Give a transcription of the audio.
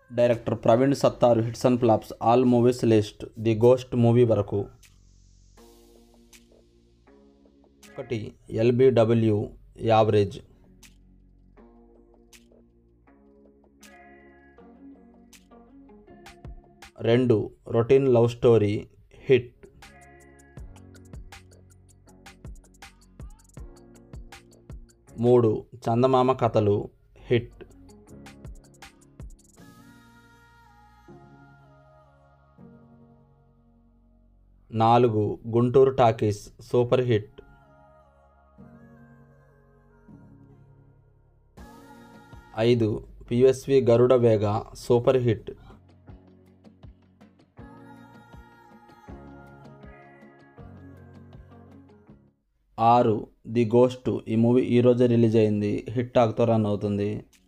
director Praveen Sattaru hits and flops all movies list the ghost movie వరకు ఒకటి LBW average రెండు routine love story hit మూడు Chandamama Kathalu hit నాలుగు Guntur talkies super hit ఐదు PSV Garuda Vega super hit ఆరు the ghost ఈ movie ఈరోజే రిలీజ్ అయింది హిట్ టాక్తో రన్ అవుతుంది